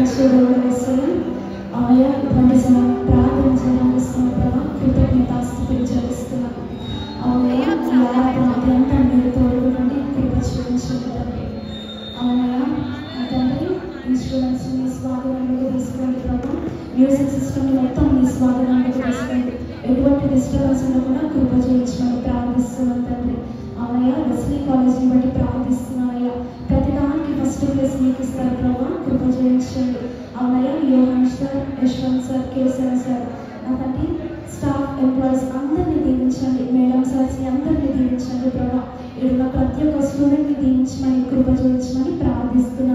పరిశుద్ధుడు వేస్తాను అవయ ఇటువంటి సమయం ప్రార్థన చేయాలిస్తున్న ప్రభా కృతజ్ఞతాస్థితిని చెల్లిస్తున్నాం అవయ అత్యంత మీరు తోడుగుండి కృప చూపించండి తండ్రి అవయ తండ్రి ఇన్స్ట్రుమెంట్స్ మీ స్వాధీనంలో తీసుకోండి ప్రభా మ్యూజిక్ సిస్టమ్ మొత్తం మీ స్వాధీనంలో తీసుకోండి ఎటువంటి డిస్టర్బెన్స్ కూడా కృప చేయించమని ప్రార్థిస్తున్నాం తండ్రి అవయ్య వెస్లీ కాలేజీని బట్టి ప్రార్థిస్తున్నామయ్యా ప్రతి దానికి ఫస్ట్ ప్లేస్ మీకు ఇస్తారు ప్రభా కృప చేయించండి అవయ్య Yohan sir Yashwant sir Kesar sir నాకంటే స్టాఫ్ ఎంప్లాయీస్ అందరినీ దీవించండి మేడం సార్స్ అందరినీ దీవించండి ప్రభా ఇక్కడ ప్రతి ఒక్క స్టూడెంట్ని దీవించమని కృప చేయించమని ప్రార్థిస్తున్నాం